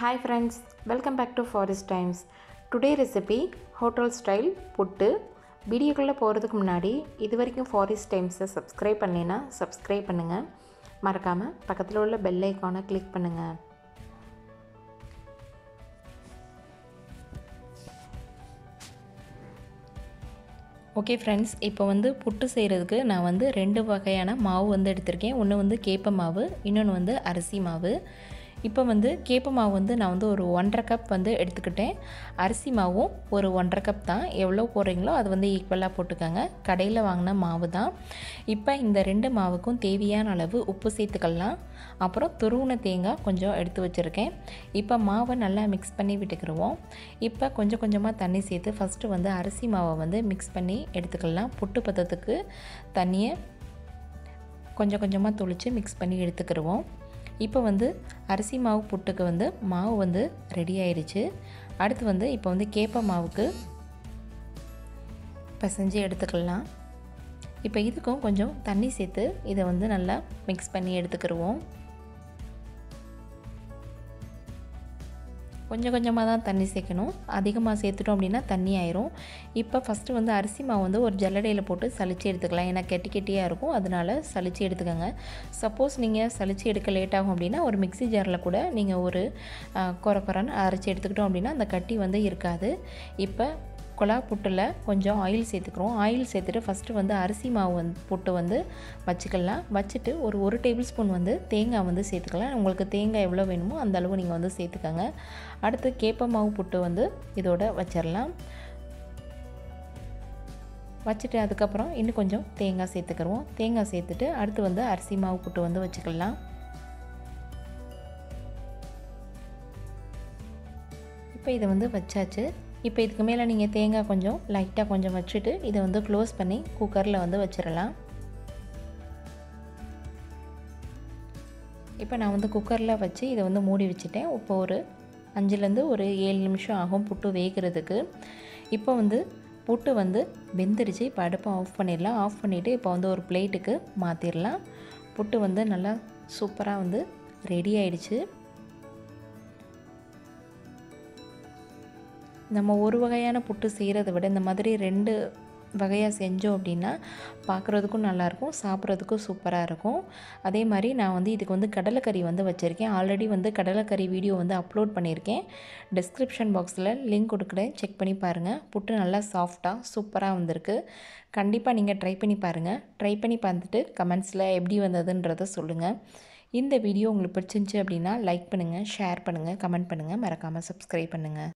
hi friends welcome back to Forest Times today recipe hotel style puttu வீடியோக்குள்ளே போகிறதுக்கு முன்னாடி இது வரைக்கும் ஃபாரஸ்ட் டைம்ஸை சப்ஸ்கிரைப் பண்ணலைன்னா சப்ஸ்கிரைப் பண்ணுங்கள் மறக்காமல் பக்கத்தில் உள்ள பெல் ஐக்கானை கிளிக் பண்ணுங்கள் ஓகே ஃப்ரெண்ட்ஸ் இப்போ வந்து புட்டு செய்கிறதுக்கு நான் வந்து ரெண்டு வகையான மாவு வந்து எடுத்திருக்கேன் ஒன்று வந்து கேப்ப மாவு இன்னொன்று வந்து அரிசி மாவு இப்போ வந்து கேப்ப மாவு வந்து நான் வந்து ஒரு ஒன்றரை கப் வந்து எடுத்துக்கிட்டேன் அரிசி மாவும் ஒரு ஒன்றரை கப் தான் எவ்வளோ போடுறீங்களோ அது வந்து ஈக்குவலாக போட்டுக்கோங்க கடையில் வாங்கின மாவு தான் இப்போ இந்த ரெண்டு மாவுக்கும் தேவையான அளவு உப்பு சேர்த்துக்கலாம் அப்புறம் துருவின தேங்காய் கொஞ்சம் எடுத்து வச்சுருக்கேன் இப்போ மாவை நல்லா மிக்ஸ் பண்ணி விட்டுக்கிடுவோம் இப்போ கொஞ்சம் கொஞ்சமாக தண்ணி சேர்த்து ஃபஸ்ட்டு வந்து அரிசி மாவை வந்து மிக்ஸ் பண்ணி எடுத்துக்கலாம் புட்டு பதத்துக்கு தண்ணியை கொஞ்சம் கொஞ்சமாக தொளித்து மிக்ஸ் பண்ணி எடுத்துக்கிடுவோம் இப்போ வந்து அரிசி மாவு புட்டுக்கு வந்து மாவு வந்து ரெடி ஆயிடுச்சு அடுத்து வந்து இப்போ வந்து கேப்ப மாவுக்கு பிசைஞ்சு எடுத்துக்கலாம் இப்போ இதுக்கும் கொஞ்சம் தண்ணி சேர்த்து இதை வந்து நல்லா மிக்ஸ் பண்ணி எடுத்துக்கிடுவோம் கொஞ்சம் கொஞ்சமாக தான் தண்ணி சேர்க்கணும் அதிகமாக சேர்த்துட்டோம் அப்படின்னா தண்ணி ஆயிரும் இப்போ ஃபஸ்ட்டு வந்து அரிசி மாவு வந்து ஒரு ஜல்லடையில் போட்டு சளிச்சு எடுத்துக்கலாம் ஏன்னா கெட்டி கெட்டியாக இருக்கும் அதனால் சளிச்சு எடுத்துக்கோங்க சப்போஸ் நீங்கள் சளிச்சு எடுக்க லேட் ஆகும் அப்படின்னா ஒரு மிக்சி ஜாரில் கூட நீங்கள் ஒரு குறை குறைன்னு அரைச்சி எடுத்துக்கிட்டோம் அப்படின்னா அந்த கட்டி வந்து இருக்காது இப்போ குழா புட்டில் கொஞ்சம் ஆயில் சேர்த்துக்கிறோம் ஆயில் சேர்த்துட்டு ஃபஸ்ட்டு வந்து அரிசி மாவு வந்து புட்டு வந்து வச்சுக்கலாம் வச்சுட்டு ஒரு ஒரு டேபிள் ஸ்பூன் வந்து தேங்காய் வந்து சேர்த்துக்கலாம் உங்களுக்கு தேங்காய் எவ்வளோ வேணுமோ அந்த அளவு நீங்கள் வந்து சேர்த்துக்கோங்க அடுத்து கேப்ப மாவு புட்டு வந்து இதோட வச்சிடலாம் வச்சுட்டு அதுக்கப்புறம் இன்னும் கொஞ்சம் தேங்காய் சேர்த்துக்கிறோம் தேங்காய் சேர்த்துட்டு அடுத்து வந்து அரிசி மாவு புட்டு வந்து வச்சுக்கலாம் இப்போ இதை வந்து வச்சாச்சு இப்போ இதுக்கு மேலே நீங்கள் தேங்காய் கொஞ்சம் லைட்டாக கொஞ்சம் வச்சுட்டு இதை வந்து க்ளோஸ் பண்ணி குக்கரில் வந்து வச்சிடலாம் இப்போ நான் வந்து குக்கரில் வச்சு இதை வந்து மூடி வச்சுட்டேன் இப்போ ஒரு அஞ்சுலேருந்து ஒரு ஏழு நிமிஷம் ஆகும் புட்டு வேகிறதுக்கு இப்போ வந்து புட்டு வந்து வெந்துருச்சு இப்போ அடுப்பை ஆஃப் பண்ணிடலாம் ஆஃப் பண்ணிவிட்டு இப்போ வந்து ஒரு பிளேட்டுக்கு மாற்றிடலாம் புட்டு வந்து நல்லா சூப்பராக வந்து ரெடி ஆயிடுச்சு நம்ம ஒரு வகையான புட்டு செய்கிறத விட இந்த மாதிரி ரெண்டு வகையாக செஞ்சோம் அப்படின்னா பார்க்குறதுக்கும் நல்லாயிருக்கும் சாப்பிட்றதுக்கும் சூப்பராக இருக்கும் அதே மாதிரி நான் வந்து இதுக்கு வந்து கடலைக்கறி வந்து வச்சுருக்கேன் ஆல்ரெடி வந்து கடலைக்கறி வீடியோ வந்து அப்லோட் பண்ணியிருக்கேன் டிஸ்கிரிப்ஷன் பாக்ஸில் லிங்க் கொடுக்குறேன் செக் பண்ணி பாருங்கள் புட்டு நல்லா சாஃப்டாக சூப்பராக வந்திருக்கு கண்டிப்பாக நீங்கள் ட்ரை பண்ணி பாருங்கள் ட்ரை பண்ணி பார்த்துட்டு கமெண்ட்ஸில் எப்படி வந்ததுன்றதை சொல்லுங்கள் இந்த வீடியோ உங்களுக்கு பிடிச்சிருந்துச்சி அப்படின்னா லைக் பண்ணுங்கள் ஷேர் பண்ணுங்கள் கமெண்ட் பண்ணுங்கள் மறக்காமல் சப்ஸ்கிரைப் பண்ணுங்கள்